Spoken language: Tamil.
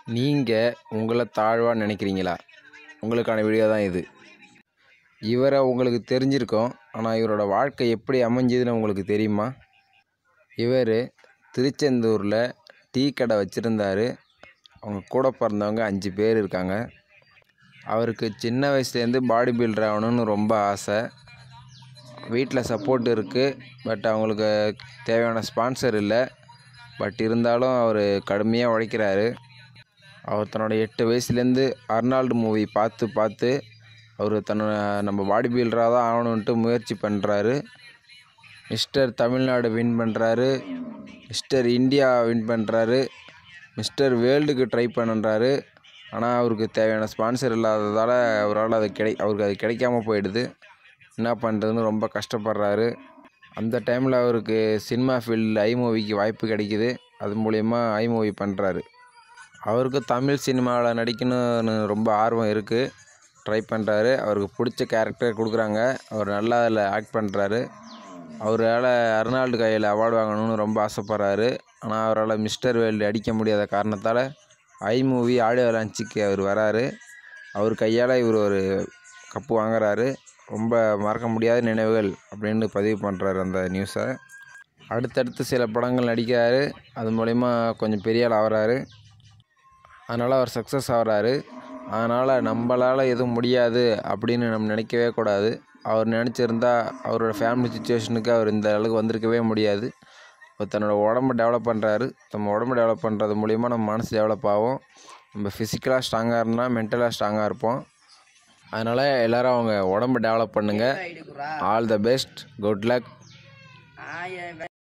நீங்கள் உங்களை தாழ்வாக நினைக்கிறீங்களா உங்களுக்கான வீடியோ தான் இது இவரை உங்களுக்கு தெரிஞ்சிருக்கும் ஆனால் இவரோட வாழ்க்கை எப்படி அமைஞ்சதுன்னு உங்களுக்கு தெரியுமா இவர் திருச்செந்தூரில் டீ கடை வச்சுருந்தாரு அவங்க கூட பிறந்தவங்க அஞ்சு பேர் இருக்காங்க அவருக்கு சின்ன வயசுலேருந்து பாடி பில்டர் ஆகணும்னு ரொம்ப ஆசை வீட்டில் சப்போர்ட் இருக்குது பட் அவங்களுக்கு தேவையான ஸ்பான்சர் இல்லை பட் இருந்தாலும் அவர் கடுமையாக உழைக்கிறாரு அவர் தன்னோட எட்டு வயசுலேருந்து அர்னால்டு மூவி பார்த்து பார்த்து அவர் தன்னோட நம்ம பாடி பில்டராக தான் ஆகணுன்ட்டு முயற்சி பண்ணுறாரு மிஸ்டர் தமிழ்நாடு வின் பண்ணுறாரு மிஸ்டர் இந்தியா வின் பண்ணுறாரு மிஸ்டர் வேர்ல்டுக்கு ட்ரை பண்ணுறாரு ஆனால் அவருக்கு தேவையான ஸ்பான்சர் இல்லாததால் அவரால் அது கிடை அவருக்கு அது கிடைக்காம போயிடுது என்ன பண்ணுறதுன்னு ரொம்ப கஷ்டப்படுறாரு அந்த டைமில் அவருக்கு சினிமா ஃபீல்டில் ஐ மூவிக்கு வாய்ப்பு கிடைக்குது அது மூலயமா ஐ மூவி பண்ணுறாரு அவருக்கு தமிழ் சினிமாவில் நடிக்கணும்னு ரொம்ப ஆர்வம் இருக்குது ட்ரை பண்ணுறாரு அவருக்கு பிடிச்ச கேரக்டர் கொடுக்குறாங்க அவர் நல்லா அதில் ஆக்ட் பண்ணுறாரு அவரால் அர்னால்டு கையில் அவார்டு வாங்கணும்னு ரொம்ப ஆசைப்பட்றாரு ஆனால் அவரால் மிஸ்டர் வேர்ல்டு அடிக்க முடியாத காரணத்தால் ஐ மூவி ஆடியோ லான்ச்சுக்கு அவர் வராரு அவர் கையால் இவர் ஒரு கப்பு வாங்குறாரு ரொம்ப மறக்க முடியாத நினைவுகள் அப்படின்னு பதிவு பண்ணுறாரு அந்த நியூஸை அடுத்தடுத்து சில படங்கள் நடிக்கிறாரு அது மூலிமா கொஞ்சம் பெரிய ஆள் ஆகிறாரு அதனால் அவர் சக்ஸஸ் ஆகிறாரு அதனால் நம்மளால் எதுவும் முடியாது அப்படின்னு நம்ம நினைக்கவே கூடாது அவர் நினச்சிருந்தா அவரோட ஃபேமிலி சுச்சுவேஷனுக்கு அவர் இந்த அளவுக்கு வந்திருக்கவே முடியாது இப்போ தன்னோட உடம்பு டெவலப் பண்ணுறாரு நம்ம உடம்பு டெவலப் பண்ணுறது மூலிமா நம்ம மனசு டெவலப் ஆகும் நம்ம ஃபிசிக்கலாக ஸ்ட்ராங்காக இருந்தால் மென்டலாக ஸ்ட்ராங்காக இருப்போம் அதனால் எல்லோரும் அவங்க உடம்பு டெவலப் பண்ணுங்கள் all the best good luck